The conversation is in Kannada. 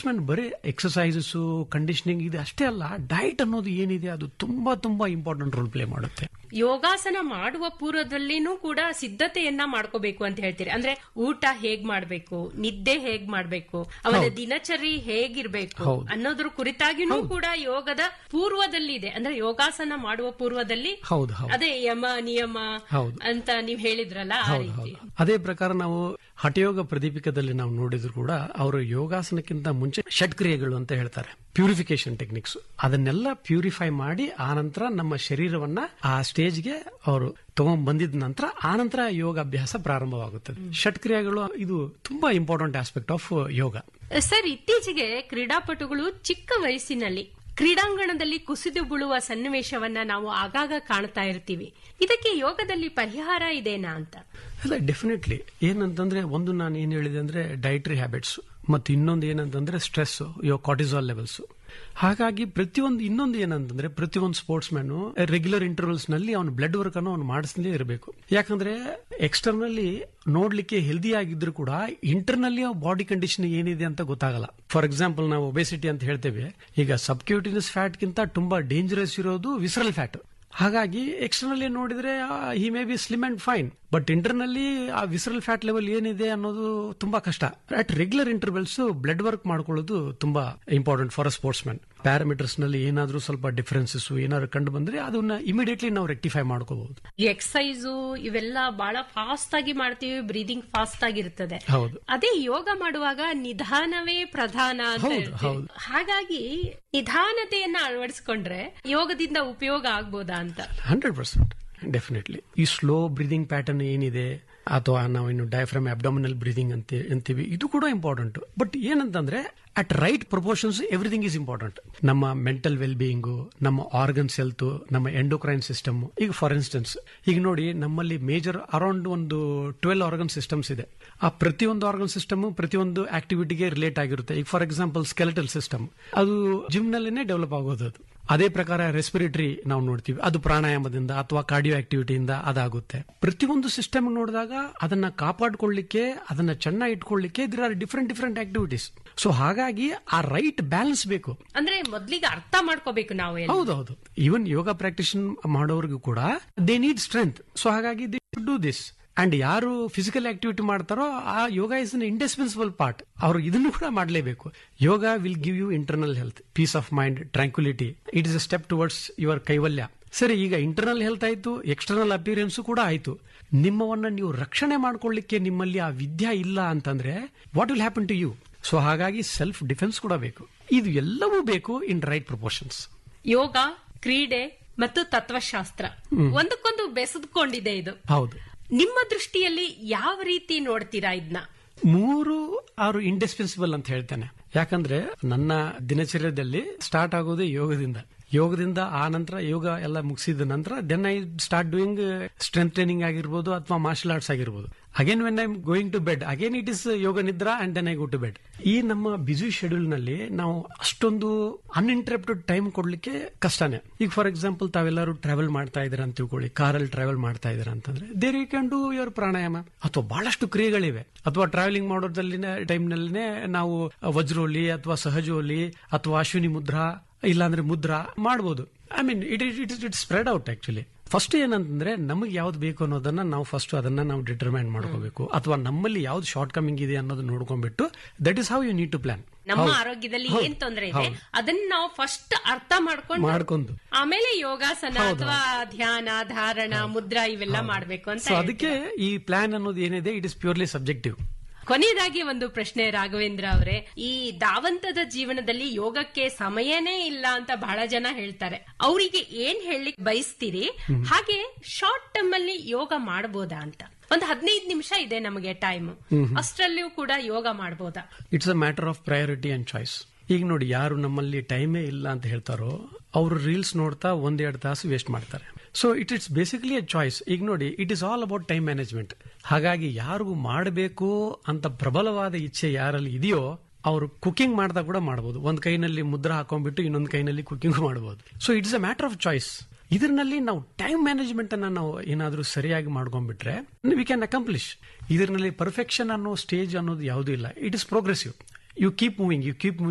ಸ್ಪೋರ್ಟ್ಸ್ ಮ್ಯಾನ್ ಬರೀ ಎಕ್ಸಸೈಸಸ್ ಕಂಡೀಷನಿಂಗ್ ಇದು ಅಷ್ಟೇ ಅಲ್ಲ ಡಯಟ್ ಅನ್ನೋದು ಏನಿದೆ ಅದು ತುಂಬಾ ತುಂಬಾ ಇಂಪಾರ್ಟೆಂಟ್ ರೋಲ್ ಪ್ಲೇ ಮಾಡುತ್ತೆ ಯೋಗಾಸನ ಮಾಡುವ ಪೂರ್ವದಲ್ಲಿನೂ ಕೂಡ ಸಿದ್ಧತೆಯನ್ನ ಮಾಡ್ಕೋಬೇಕು ಅಂತ ಹೇಳ್ತೀರಿ ಅಂದ್ರೆ ಊಟ ಹೇಗ್ ಮಾಡ್ಬೇಕು ನಿದ್ದೆ ಹೇಗ್ ಮಾಡ್ಬೇಕು ಅವನ ದಿನಚರಿ ಹೇಗಿರ್ಬೇಕು ಅನ್ನೋದ್ರ ಕುರಿತಾಗಿನೂ ಕೂಡ ಯೋಗದ ಪೂರ್ವದಲ್ಲಿದೆ ಅಂದ್ರೆ ಯೋಗಾಸನ ಮಾಡುವ ಪೂರ್ವದಲ್ಲಿ ಹೌದು ಹೌದು ಅದೇ ಯಮ ನಿಯಮ ಹೌದು. ಅಂತ ನೀವ್ ಹೇಳಿದ್ರಲ್ಲ ಆ ಹೌದು ರೀತಿ ಹೌದು ಅದೇ ಪ್ರಕಾರ ನಾವು ಹಠಯೋಗ ಪ್ರದೀಪಿಕದಲ್ಲಿ ನಾವು ನೋಡಿದ್ರು ಕೂಡ ಅವರು ಯೋಗಾಸನಕ್ಕಿಂತ ಮುಂಚೆ ಷಟ್ಕ್ರಿಯೆಗಳು ಅಂತ ಹೇಳ್ತಾರೆ ಪ್ಯೂರಿಫಿಕೇಶನ್ ಟೆಕ್ನಿಕ್ಸ್ ಅದನ್ನೆಲ್ಲ ಪ್ಯೂರಿಫೈ ಮಾಡಿ ಆನಂತರ ನಮ್ಮ ಶರೀರವನ್ನ ಆ ಸ್ಟೇಜ್ಗೆ ಅವರು ತಗೊಂಡ್ ಬಂದಿದ ನಂತರ ಆನಂತರ ಯೋಗ ಅಭ್ಯಾಸ ಪ್ರಾರಂಭವಾಗುತ್ತದೆ ಷಟ್ಕ್ರಿಯೆಗಳು ಇದು ತುಂಬಾ important aspect of yoga sir ಇತ್ತೀಚೆಗೆ ಕ್ರೀಡಾಪಟುಗಳು ಚಿಕ್ಕ ವಯಸ್ಸಿನಲ್ಲಿ ಕ್ರೀಡಾಂಗಣದಲ್ಲಿ ಕುಸಿದು ಬೀಳುವ ಸನ್ನಿವೇಶವನ್ನ ನಾವು ಆಗಾಗ ಕಾಣ್ತಾ ಇರ್ತೀವಿ ಇದಕ್ಕೆ ಯೋಗದಲ್ಲಿ ಪರಿಹಾರ ಇದೆನಾ ಅಂತ ಅಲ್ಲ ಡೆಫಿನೆಟ್ಲಿ ಏನಂತಂದ್ರೆ ಒಂದು ನಾನು ಏನ್ ಹೇಳಿದೆ ಅಂದ್ರೆ ಡೈಟ್ರಿ ಹ್ಯಾಬಿಟ್ಸ್ ಮತ್ತು ಇನ್ನೊಂದು ಏನಂತಂದ್ರೆ ಸ್ಟ್ರೆಸ್ ಯೋ ಕಾರ್ಟಿಸಾಲ್ ಲೆವೆಲ್ಸ್ ಹಾಗಾಗಿ ಪ್ರತಿಯೊಂದು ಇನ್ನೊಂದು ಏನಂತಂದ್ರೆ ಪ್ರತಿಯೊಂದು ಸ್ಪೋರ್ಟ್ಸ್ ಮ್ಯಾನು ರೆಗ್ಯುಲರ್ ಇಂಟರ್ವಲ್ಸ್ ನಲ್ಲಿ ಅವನು ಬ್ಲಡ್ ವರ್ಕ್ ಅನ್ನು ಅವ್ನು ಮಾಡಿಸಲೇ ಇರಬೇಕು ಯಾಕಂದ್ರೆ ಎಕ್ಸ್ಟರ್ನಲ್ಲಿ ನೋಡ್ಲಿಕ್ಕೆ ಹೆಲ್ದಿ ಆಗಿದ್ರು ಕೂಡ ಇಂಟರ್ನಲ್ಲಿ ಬಾಡಿ ಕಂಡೀಷನ್ ಏನಿದೆ ಅಂತ ಗೊತ್ತಾಗಲ್ಲ ಫಾರ್ ಎಕ್ಸಾಂಪಲ್ ನಾವು ಒಬೆಸಿಟಿ ಅಂತ ಹೇಳ್ತೇವೆ ಈಗ ಸಬ್ಕ್ಯೂಟಿನಸ್ ಫ್ಯಾಟ್ ಗಿಂತ ತುಂಬಾ ಡೇಂಜರಸ್ ಇರೋದು ವಿಸರಲ್ ಫ್ಯಾಟ್ ಹಾಗಾಗಿ ಎಕ್ಸ್ಟರ್ನಲ್ಲಿ ನೋಡಿದ್ರೆ he may be slim and fine but ಇಂಟರ್ನಲ್ಲಿ ಆ ವಿಸರಲ್ ಫ್ಯಾಟ್ ಲೆವೆಲ್ ಏನಿದೆ ಅನ್ನೋದು ತುಂಬಾ ಕಷ್ಟ at regular intervals blood work ಮಾಡ್ಕೊಳ್ಳೋದು ತುಂಬಾ important for a sports man parameters ನಲ್ಲಿ ಏನಾದ್ರೂ ಸ್ವಲ್ಪ ಡಿಫರೆನ್ಸಸ್ ಏನಾದ್ರು ಕಂಡು ಬಂದ್ರೆ ಅದನ್ನ ಇಮಿಡಿಯೇಟ್ಲಿ ನಾವು ರೆಕ್ಟಿಫೈ ಮಾಡ್ಕೋಬಹುದು ಎಕ್ಸಸೈಸು ಇವೆಲ್ಲ ಬಹಳ ಫಾಸ್ಟ್ ಆಗಿ ಮಾಡ್ತೀವಿ ಬ್ರೀದಿಂಗ್ ಫಾಸ್ಟ್ ಆಗಿರ್ತದೆ ಹೌದು ಅದೇ ಯೋಗ ಮಾಡುವಾಗ ನಿಧಾನವೇ ಪ್ರಧಾನ ಅಂತ ಹೌದು, ಹೇಳ್ತೀವಿ. ಹೌದು. ಹಾಗಾಗಿ ನಿಧಾನತೆಯನ್ನ ಅಳವಡಿಸಿಕೊಂಡ್ರೆ ಯೋಗದಿಂದ ಉಪಯೋಗ ಆಗ್ಬೋದಾ ಅಂತ ಹಂಡ್ರೆಡ್ ಪರ್ಸೆಂಟ್ ಡೆಫಿನೆಟ್ಲಿ ಈ ಸ್ಲೋ ಬ್ರೀದಿಂಗ್ ಪ್ಯಾಟರ್ನ್ ಏನಿದೆ ಅಥವಾ ನಾವು ಇನ್ನು ಡಯಾಫ್ರಮ್ ಅಬ್ಡಮಿನಲ್ ಬ್ರೀದಿಂಗ್ ಅಂತ ಅಂತೀವಿ ಇದು ಕೂಡ ಇಂಪಾರ್ಟೆಂಟ್ ಬಟ್ ಏನಂತಂದ್ರೆ at right proportions everything is important ನಮ್ಮ ಮೆಂಟಲ್ ವೆಲ್ ಬೀಯಿಂಗು ನಮ್ಮ ಆರ್ಗನ್ಸ್ ಹೆಲ್ತ್ ನಮ್ಮ ಎಂಡೋಕ್ರೈನ್ ಸಿಸ್ಟಮ್ ಈಗ ಫಾರ್ ಇನ್ಸ್ಟೆನ್ಸ್ ಈಗ ನೋಡಿ ನಮ್ಮಲ್ಲಿ ಮೇಜರ್ ಅರೌಂಡ್ ಒಂದು ಟ್ವೆಲ್ ಆರ್ಗನ್ ಸಿಸ್ಟಮ್ಸ್ ಇದೆ ಆ ಪ್ರತಿಯೊಂದು ಆರ್ಗನ್ ಸಿಸ್ಟಮ್ ಪ್ರತಿಯೊಂದು ಆಕ್ಟಿವಿಟಿಗೆ ರಿಲೇಟ್ ಆಗಿರುತ್ತೆ ಈಗ ಫಾರ್ ಎಕ್ಸಾಂಪಲ್ ಸ್ಕೆಲೆಟಲ್ ಸಿಸ್ಟಮ್ ಅದು ಜಿಮ್ ನಲ್ಲಿನೇ ಡೆವಲಪ್ ಆಗೋದು ಅದು ಅದೇ ಪ್ರಕಾರ ರೆಸ್ಪಿರೇಟರಿ ನಾವು ನೋಡ್ತೀವಿ ಅದು ಪ್ರಾಣಾಯಾಮದಿಂದ ಅಥವಾ ಕಾರ್ಡಿಯೋ ಆಕ್ಟಿವಿಟಿಯಿಂದ ಅದಾಗುತ್ತೆ ಪ್ರತಿಯೊಂದು ಸಿಸ್ಟಮ್ ನೋಡಿದಾಗ ಅದನ್ನ ಕಾಪಾಡ್ಕೊಳ್ಳಿಕ್ಕೆ ಅದನ್ನ ಚೆನ್ನಾಗಿ ಇಟ್ಕೊಳ್ಳಿಕ್ಕೆ there are different different activities so ಹಾಗಾಗಿ ಆ ರೈಟ್ ಬ್ಯಾಲೆನ್ಸ್ ಬೇಕು ಅಂದ್ರೆ ಮೊದ್ಲಿಗೆ ಅರ್ಥ ಮಾಡ್ಕೋಬೇಕು ನಾವು ಎಲ್ಲ. ಹೌದೌದು ಈವನ್ ಯೋಗ ಪ್ರಾಕ್ಟೀಷನ್ ಮಾಡೋರ್ಗು ಕೂಡ ದೇ ನೀಡ್ ಸ್ಟ್ರೆಂತ್ ಸೊ ಹಾಗಾಗಿ ದೇ ಡೂ ದಿಸ್ ಅಂಡ್ ಯಾರು ಫಿಸಿಕಲ್ ಆಕ್ಟಿವಿಟಿ ಮಾಡ್ತಾರೋ ಆ yoga is an indispensable part ಅವರು ಇದನ್ನು ಕೂಡ ಮಾಡಲೇಬೇಕು yoga will give you internal health peace of mind tranquility it is a step towards your ಕೈವಲ್ಯ ಸರಿ ಈಗ ಇಂಟರ್ನಲ್ ಹೆಲ್ತ್ ಆಯ್ತು ಎಕ್ಸ್ಟರ್ನಲ್ ಅಪಿಯರೆನ್ಸ್ ಕೂಡ ಆಯ್ತು ನಿಮ್ಮವನ್ನ ನೀವು ರಕ್ಷಣೆ ಮಾಡ್ಕೊಳ್ಳಿಕ್ಕೆ ನಿಮ್ಮಲ್ಲಿ ಆ ವಿದ್ಯಾ ಇಲ್ಲ ಅಂತಂದ್ರೆ what will happen to you so ಹಾಗಾಗಿ ಸೆಲ್ಫ್ ಡಿಫೆನ್ಸ್ ಕೂಡ ಬೇಕು ಇದು ಎಲ್ಲವೂ ಬೇಕು ಇನ್ ರೈಟ್ ಪ್ರಪೋರ್ಷನ್ಸ್ ಯೋಗ ಕ್ರೀಡೆ ಮತ್ತು ತತ್ವಶಾಸ್ತ್ರ ಒಂದಕ್ಕೊಂದು ಬೆಸೆದುಕೊಂಡಿದೆ ಇದು ಹೌದು ನಿಮ್ಮ ದೃಷ್ಟಿಯಲ್ಲಿ ಯಾವ ರೀತಿ ನೋಡ್ತೀರಾ ಇದನ್ನ ಮೂರು ಆರು ಇಂಡಿಸ್ಪೆನ್ಸಿಬಲ್ ಅಂತ ಹೇಳ್ತೇನೆ ಯಾಕಂದ್ರೆ ನನ್ನ ದಿನಚರ್ಯದಲ್ಲಿ ಸ್ಟಾರ್ಟ್ ಆಗೋದು ಯೋಗದಿಂದ ಯೋಗದಿಂದ ಆ ನಂತರ ಯೋಗ ಎಲ್ಲ ಮುಗಿಸಿದ ನಂತರ then I start doing strength training ಆಗಿರ್ಬೋದು ಅಥವಾ ಮಾರ್ಷಲ್ ಆರ್ಟ್ಸ್ ಆಗಿರ್ಬೋದು again when I going to bed again it is yoga nidra and then I go to bed ಈ ನಮ್ಮ ಬ್ಯುಸಿ ಶೆಡ್ಯೂಲ್ ನಲ್ಲಿ ನಾವು ಅಷ್ಟೊಂದು ಅನ್ಇಂಟರಪ್ಟೆಡ್ ಟೈಮ್ ಕೊಡ್ಲಿಕ್ಕೆ ಕಷ್ಟನೇ ಈಗ ಫಾರ್ ಎಕ್ಸಾಂಪಲ್ ತಾವೆಲ್ಲರೂ ಟ್ರಾವೆಲ್ ಮಾಡ್ತಾ ಇದ್ದೀರಾ ಅಂತ ತಿಳ್ಕೊಳ್ಳಿ ಕಾರಲ್ಲಿ ಟ್ರಾವೆಲ್ ಮಾಡ್ತಾ ಇದ್ದೀರಾ ಅಂತಂದ್ರೆ there you can do your pranayama ಅಥವಾ ಬಹಳಷ್ಟು ಕ್ರಿಯೆಗಳಿವೆ ಅಥವಾ ಟ್ರಾವೆಲಿಂಗ್ ಮಾಡೋದ್ರಲ್ಲಿನ ಟೈಮ್ ನಲ್ಲಿನೇ ನಾವು ವಜ್ರೋಲಿ ಅಥವಾ ಸಹಜೋಲಿ ಅಥವಾ ಅಶ್ವಿನಿ ಮುದ್ರಾ ಇಲ್ಲಾಂದ್ರೆ ಮುದ್ರಾ ಮಾಡಬಹುದು I mean it it it it spread out actually first ಏನಂತಂದ್ರೆ ನಮಗೆ ಯಾವ್ದು ಬೇಕು ಅನ್ನೋದನ್ನ ನಾವು ಫಸ್ಟ್ ಅದನ್ನ ನಾವು ಡಿಟರ್ಮೈನ್ ಮಾಡ್ಕೋಬೇಕು ಅಥವಾ ನಮ್ಮಲ್ಲಿ ಯಾವ್ದು ಶಾರ್ಟ್ ಕಮಿಂಗ್ ಇದೆ ಅನ್ನೋದನ್ನ ನೋಡ್ಕೊಂಡ್ಬಿಟ್ಟು that is how you need to plan ನಮ್ಮ ಆರೋಗ್ಯದಲ್ಲಿ ಏನ್ ತೊಂದರೆ ಇದೆ ಅದನ್ನ ನಾವು ಫಸ್ಟ್ ಅರ್ಥ ಮಾಡ್ಕೊಂಡು ಮಾಡ್ಕೊಂಡು ಆಮೇಲೆ ಯೋಗಾಸನ ಅಥವಾ ಧ್ಯಾನ ಧಾರಣ ಮುದ್ರಾ ಇವೆಲ್ಲ ಮಾಡ್ಬೇಕು ಅಂತ ಸೊ ಅದಕ್ಕೆ ಈ ಪ್ಲಾನ್ ಅನ್ನೋದು ಏನಿದೆ ಇಟ್ ಇಸ್ ಪ್ಯೂರ್ಲಿ ಸಬ್ಜೆಕ್ಟಿವ್ ಕೊನೆಯದಾಗಿ ಒಂದು ಪ್ರಶ್ನೆ ರಾಘವೇಂದ್ರ ಅವರೇ ಈ ದಾವಂತದ ಜೀವನದಲ್ಲಿ ಯೋಗಕ್ಕೆ ಸಮಯನೇ ಇಲ್ಲ ಅಂತ ಬಹಳ ಜನ ಹೇಳ್ತಾರೆ ಅವರಿಗೆ ಏನ್ ಹೇಳಲಿಕ್ಕೆ ಬಯಸ್ತೀರಿ ಹಾಗೆ ಶಾರ್ಟ್ ಟರ್ಮ್ ಅಲ್ಲಿ ಯೋಗ ಮಾಡಬಹುದಾ ಅಂತ ಒಂದು ಹದಿನೈದು ನಿಮಿಷ ಇದೆ ನಮಗೆ ಟೈಮ್ ಅಷ್ಟರಲ್ಲಿಯೂ ಕೂಡ ಯೋಗ ಮಾಡಬಹುದಾ it's a matter of priority and choice ಈಗ ನೋಡಿ ಯಾರು ನಮ್ಮಲ್ಲಿ ಟೈಮೇ ಇಲ್ಲ ಅಂತ ಹೇಳ್ತಾರೋ ಅವರು ರೀಲ್ಸ್ ನೋಡ್ತಾ ಒಂದೆರಡು ತಾಸು ವೇಸ್ಟ್ ಮಾಡ್ತಾರೆ so it it's basically a choice ಈಗ ನೋಡಿ it is all about time management ಹಾಗಾಗಿ ಯಾರಿಗೂ ಮಾಡಬೇಕು ಅಂತ ಪ್ರಬಲವಾದ ಇಚ್ಛೆ ಯಾರಲ್ಲಿ ಇದೆಯೋ ಅವರು ಕುಕಿಂಗ್ ಮಾಡ್ತಾ ಕೂಡ ಮಾಡಬಹುದು ಒಂದ್ ಕೈನಲ್ಲಿ ಮುದ್ರಾ ಹಾಕೊಂಡ್ಬಿಟ್ಟು ಇನ್ನೊಂದು ಕೈನಲ್ಲಿ ಕುಕಿಂಗ್ ಮಾಡಬಹುದು so it's a matter of choice ಇದರಲ್ಲಿ ನಾವು ಟೈಮ್ ಮ್ಯಾನೇಜ್ಮೆಂಟ್ ಅನ್ನ ನಾವು ಏನಾದ್ರೂ ಸರಿಯಾಗಿ ಮಾಡ್ಕೊಂಡ್ಬಿಟ್ರೆ ವಿ ಕ್ಯಾನ್ ಅಕಂಪ್ಲಿಷ್ ಇದರಲ್ಲಿ ಪರ್ಫೆಕ್ಷನ್ ಅನ್ನೋ ಸ್ಟೇಜ್ ಅನ್ನೋದು ಯಾವುದೂ ಇಲ್ಲ it is progressive you keep moving you keep